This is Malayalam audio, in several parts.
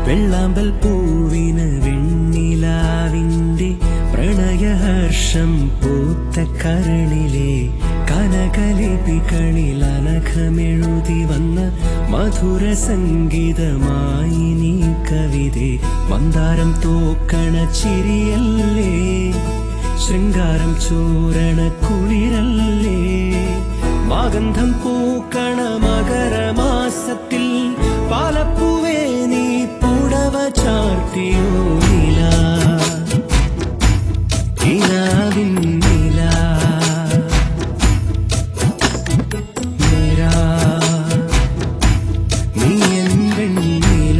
വെള്ളാമ്പൽ പൂവിന് വെണ്ണിലാവിൻ്റെ പ്രണയഹർഷം പൂത്ത കരണിലെ കനകലിപികളിൽ അനഘമെഴുതി വന്ന മധുര സംഗീതമായി നീ കവിതേ മന്ദാരം തോക്കണ ചിരിയല്ലേ ശൃംഗാരം ചോരണ കുളിരല്ലേ മാഗന്ധം പൂക്കണ മകരമാസത്തിൽ പാലപ്പൂവേ നീ പുടവ ചാർത്തിയോ നില ഇനാവിൻ നില നിരാ നീ എൻ വെണ്ണില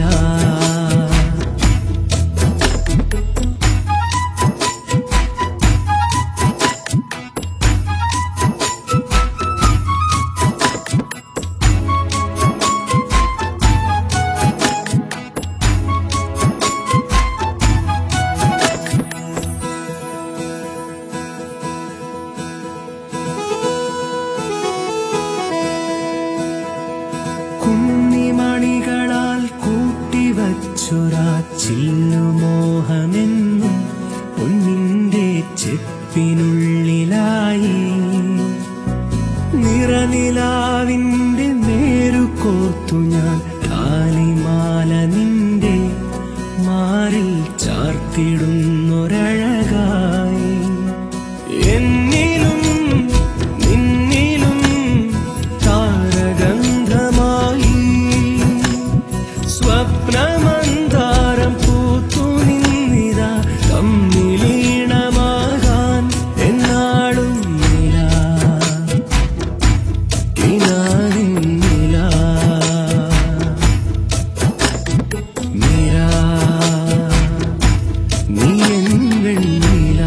കുന്നിമണികളാൽ കൂട്ടിവച്ചൊരാ ചില്ലുമോഹമെന്നും പൊന്നിന്റെ ചെപ്പിനുള്ളിലായി നിറനിലാവിന്റെ നേരു കോർത്തു ഞാൻ താലിമാല നിന്റെ മാറിൽ ചാർത്തിടുന്നൊരഴകായി എന്നിലും നിന്നിലും താരഗന്ധമായി സ്വപ്നമന്താരം പൂത്തു നിന്നിതാ തമ്മിലീണമാകാൻ എന്നാളും നില കിനാവിൻ നില നിരാ നീ എൻ വെണ്ണില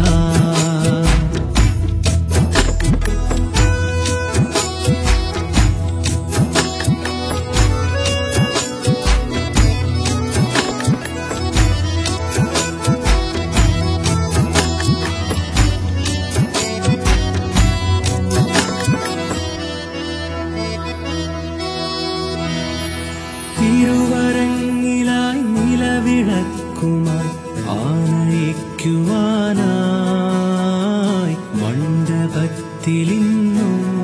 തിരുവരങ്ങിലായി നിലവിളക്കുമായി ആനയിക്കുവാനായി മണ്ഡപത്തിലിന്നു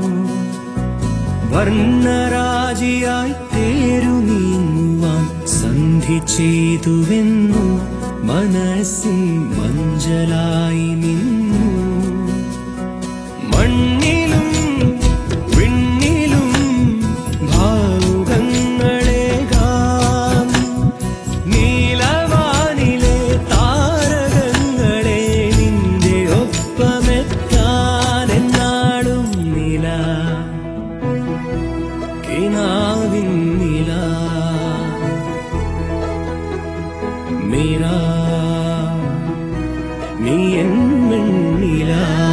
വർണ്ണരാജിയായി തേരു നീങ്ങുവാൻ സന്ധി ചെയ്തുവെന്നു മനസ്സിൻ മഞ്ചലായി നിന്നു മണ്ണിലും വിണ്ണിലും ഭാവുകങ്ങളേകാം നീലവാനിലെ താരകങ്ങളെ നിന്റെ ഒപ്പമെത്താൻ എന്നാളും നില കിനാവിൻ നില മീരാ നീ എൻ വെണ്ണില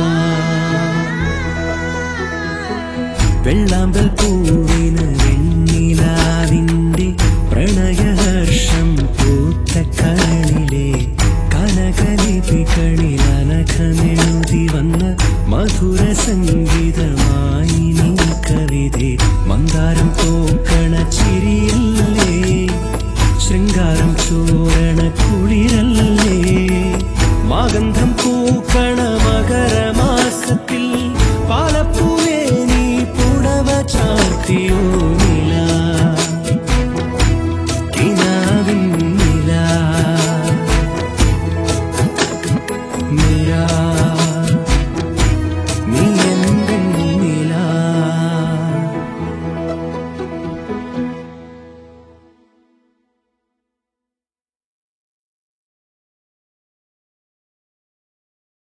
വെള്ളാമ്പൽ പൂവിന് വെണ്ണിലാവിൻ്റെ പ്രണയഹർഷം പൂത്ത കരണിലെ കനകലിപികളിൽ അനഘമെഴുതി വന്ന മധുര സംഗീതമായി നീ കവിതേ മന്ദാരം തോക്കണ ചിരിയല്ലേ ശൃംഗാരം ചോരണ കുളിരല്ലേ മാഗന്ധം പൂക്കണ മകരമാസത്തിൽ പാലപ്പൂവേ നീ പുടവ ചാർത്തിയോ നീ